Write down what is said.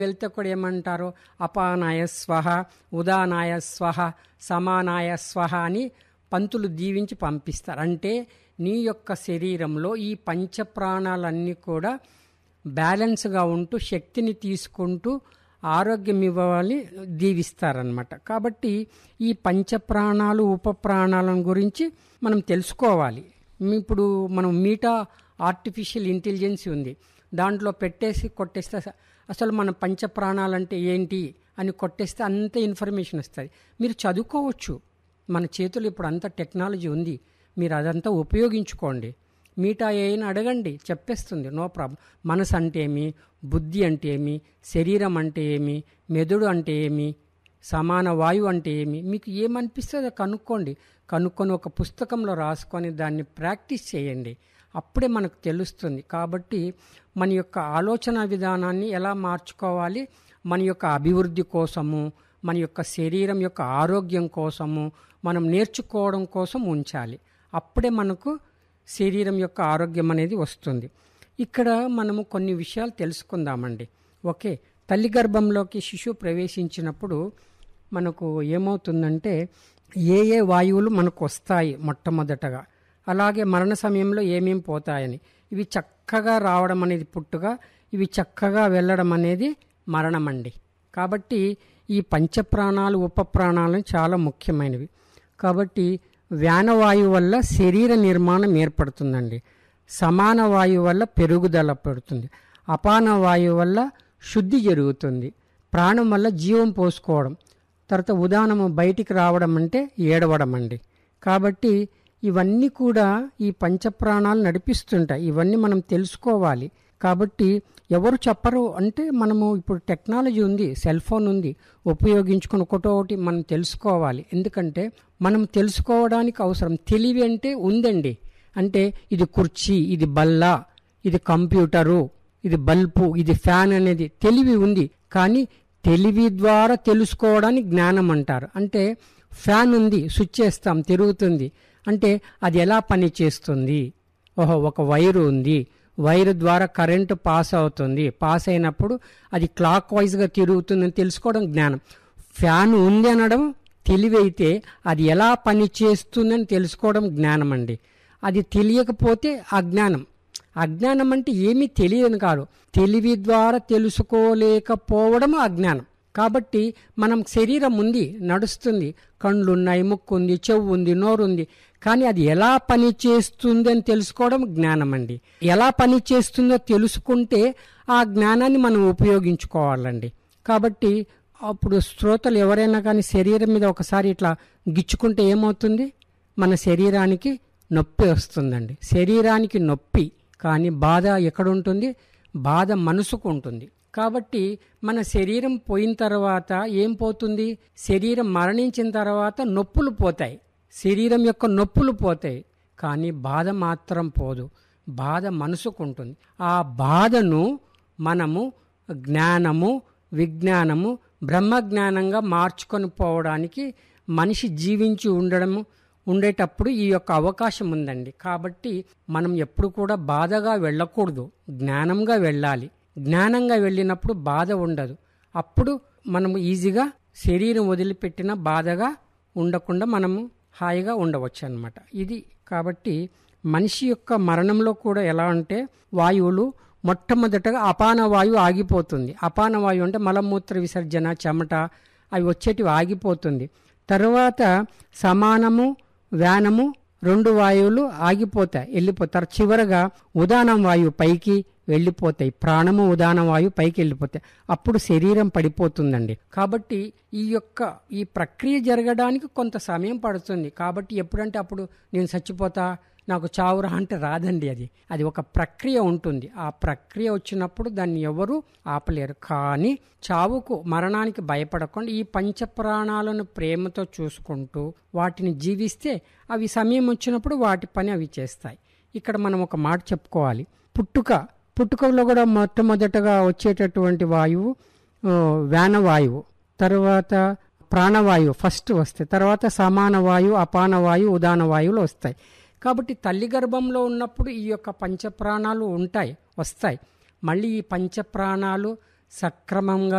వెళ్తే కూడా ఏమంటారు అపానాయ స్వహ ఉదానాయ స్వహ సమానాయ స్వహ అని పంతులు దీవించి పంపిస్తారు అంటే నీ యొక్క శరీరంలో ఈ పంచప్రాణాలన్నీ కూడా బ్యాలెన్స్గా ఉంటూ శక్తిని తీసుకుంటూ ఆరోగ్యం ఇవ్వాలి దీవిస్తారనమాట కాబట్టి ఈ పంచప్రాణాలు ఉపప్రాణాలను గురించి మనం తెలుసుకోవాలి ఇప్పుడు మనం మీటా ఆర్టిఫిషియల్ ఇంటెలిజెన్స్ ఉంది దాంట్లో పెట్టేసి కొట్టేస్తే అస- అసలు మన పంచప్రాణాలంటే ఏంటి అని కొట్టేస్తే అంత ఇన్ఫర్మేషన్ వస్తుంది మీరు చదువుకోవచ్చు మన చేతులు ఇప్పుడు అంత టెక్నాలజీ ఉంది మీరు అదంతా ఉపయోగించుకోండి మీటా ఏని అడగండి చెప్పేస్తుంది నో ప్రాబ్లం మనసు అంటే ఏమి బుద్ధి అంటే ఏమి శరీరం అంటే ఏమి మెదడు అంటే ఏమి సమాన వాయువు అంటే ఏమి మీకు ఏమనిపిస్తుందో కనుక్కోండి కనుక్కొని ఒక పుస్తకంలో రాసుకొని దాన్ని ప్రాక్టీస్ చేయండి అప్పుడే మనకు తెలుస్తుంది కాబట్టి మన యొక్క ఆలోచన విధానాన్ని ఎలా మార్చుకోవాలి మన యొక్క అభివృద్ధి కోసము మన యొక్క శరీరం యొక్క ఆరోగ్యం కోసము మనం నేర్చుకోవడం కోసం ఉంచాలి అప్పుడే మనకు శరీరం యొక్క ఆరోగ్యం అనేది వస్తుంది ఇక్కడ మనము కొన్ని విషయాలు తెలుసుకుందామండి ఓకే తల్లి గర్భంలోకి శిశువు ప్రవేశించినప్పుడు మనకు ఏమవుతుందంటే ఏ ఏ వాయువులు మనకు వస్తాయి మొట్టమొదటగా అలాగే మరణ సమయంలో ఏమేం పోతాయని ఇవి చక్కగా రావడం అనేది పుట్టుగా ఇవి చక్కగా వెళ్ళడం అనేది మరణం అండి కాబట్టి ఈ పంచప్రాణాలు ఉపప్రాణాలు చాలా ముఖ్యమైనవి కాబట్టి వ్యానవాయువు వల్ల శరీర నిర్మాణం ఏర్పడుతుందండి సమాన వాయువు వల్ల పెరుగుదల పడుతుంది అపాన వాయువు వల్ల శుద్ధి జరుగుతుంది ప్రాణం వల్ల జీవం పోసుకోవడం తర్వాత ఉదాహరణము బయటికి రావడం అంటే ఏడవడం అండి కాబట్టి ఇవన్నీ కూడా ఈ పంచప్రాణాలు నడిపిస్తుంటాయి ఇవన్నీ మనం తెలుసుకోవాలి కాబట్టి ఎవరు చెప్పరు అంటే మనము ఇప్పుడు టెక్నాలజీ ఉంది సెల్ ఫోన్ ఉంది ఉపయోగించుకుని ఒకటొకటి మనం తెలుసుకోవాలి ఎందుకంటే మనం తెలుసుకోవడానికి అవసరం తెలివి అంటే ఉందండి అంటే ఇది కుర్చీ ఇది బల్ల ఇది కంప్యూటరు ఇది బల్బు ఇది ఫ్యాన్ అనేది తెలివి ఉంది కానీ తెలివి ద్వారా తెలుసుకోవడానికి జ్ఞానం అంటారు అంటే ఫ్యాన్ ఉంది స్విచ్ చేస్తాం తిరుగుతుంది అంటే అది ఎలా పని చేస్తుంది ఓహో ఒక వైరు ఉంది వైరు ద్వారా కరెంటు పాస్ అవుతుంది పాస్ అయినప్పుడు అది క్లాక్ వైజ్గా తిరుగుతుందని తెలుసుకోవడం జ్ఞానం ఫ్యాన్ ఉంది అనడం తెలివి అయితే అది ఎలా పని చేస్తుందని తెలుసుకోవడం జ్ఞానం అండి అది తెలియకపోతే అజ్ఞానం అజ్ఞానం అంటే ఏమీ తెలియని కాదు తెలివి ద్వారా తెలుసుకోలేకపోవడం అజ్ఞానం కాబట్టి మనం శరీరం ఉంది నడుస్తుంది కళ్ళు ఉన్నాయి ముక్కు ఉంది చెవు ఉంది నోరు ఉంది కానీ అది ఎలా పని చేస్తుంది అని తెలుసుకోవడం జ్ఞానం అండి ఎలా పని చేస్తుందో తెలుసుకుంటే ఆ జ్ఞానాన్ని మనం ఉపయోగించుకోవాలండి కాబట్టి అప్పుడు శ్రోతలు ఎవరైనా కానీ శరీరం మీద ఒకసారి ఇట్లా గిచ్చుకుంటే ఏమవుతుంది మన శరీరానికి నొప్పి వస్తుందండి శరీరానికి నొప్పి కానీ బాధ ఎక్కడ ఉంటుంది బాధ మనసుకు ఉంటుంది కాబట్టి మన శరీరం పోయిన తర్వాత ఏం పోతుంది శరీరం మరణించిన తర్వాత నొప్పులు పోతాయి శరీరం యొక్క నొప్పులు పోతాయి కానీ బాధ మాత్రం పోదు బాధ మనసుకు ఉంటుంది ఆ బాధను మనము జ్ఞానము విజ్ఞానము బ్రహ్మజ్ఞానంగా మార్చుకొని పోవడానికి మనిషి జీవించి ఉండడము ఉండేటప్పుడు ఈ యొక్క అవకాశం ఉందండి కాబట్టి మనం ఎప్పుడు కూడా బాధగా వెళ్ళకూడదు జ్ఞానంగా వెళ్ళాలి జ్ఞానంగా వెళ్ళినప్పుడు బాధ ఉండదు అప్పుడు మనము ఈజీగా శరీరం వదిలిపెట్టిన బాధగా ఉండకుండా మనము హాయిగా ఉండవచ్చు అన్నమాట ఇది కాబట్టి మనిషి యొక్క మరణంలో కూడా ఎలా అంటే వాయువులు మొట్టమొదటగా అపాన వాయువు ఆగిపోతుంది అపాన వాయువు అంటే మలమూత్ర విసర్జన చెమట అవి వచ్చేటివి ఆగిపోతుంది తర్వాత సమానము వ్యానము రెండు వాయువులు ఆగిపోతాయి వెళ్ళిపోతారు చివరగా ఉదానం వాయువు పైకి వెళ్ళిపోతాయి ప్రాణము ఉదాన వాయువు పైకి వెళ్ళిపోతాయి అప్పుడు శరీరం పడిపోతుందండి కాబట్టి ఈ యొక్క ఈ ప్రక్రియ జరగడానికి కొంత సమయం పడుతుంది కాబట్టి ఎప్పుడంటే అప్పుడు నేను చచ్చిపోతా నాకు చావురా అంటే రాదండి అది అది ఒక ప్రక్రియ ఉంటుంది ఆ ప్రక్రియ వచ్చినప్పుడు దాన్ని ఎవరు ఆపలేరు కానీ చావుకు మరణానికి భయపడకుండా ఈ పంచప్రాణాలను ప్రేమతో చూసుకుంటూ వాటిని జీవిస్తే అవి సమయం వచ్చినప్పుడు వాటి పని అవి చేస్తాయి ఇక్కడ మనం ఒక మాట చెప్పుకోవాలి పుట్టుక పుట్టుకలో కూడా మొట్టమొదటగా వచ్చేటటువంటి వాయువు ఆ, వ్యానవాయువు తర్వాత ప్రాణవాయువు ఫస్ట్ వస్తాయి తర్వాత సమాన వాయువు అపాన వాయువు ఉదాన వాయువులు వస్తాయి కాబట్టి తల్లి గర్భంలో ఉన్నప్పుడు ఈ యొక్క పంచప్రాణాలు ఉంటాయి వస్తాయి మళ్ళీ ఈ పంచప్రాణాలు సక్రమంగా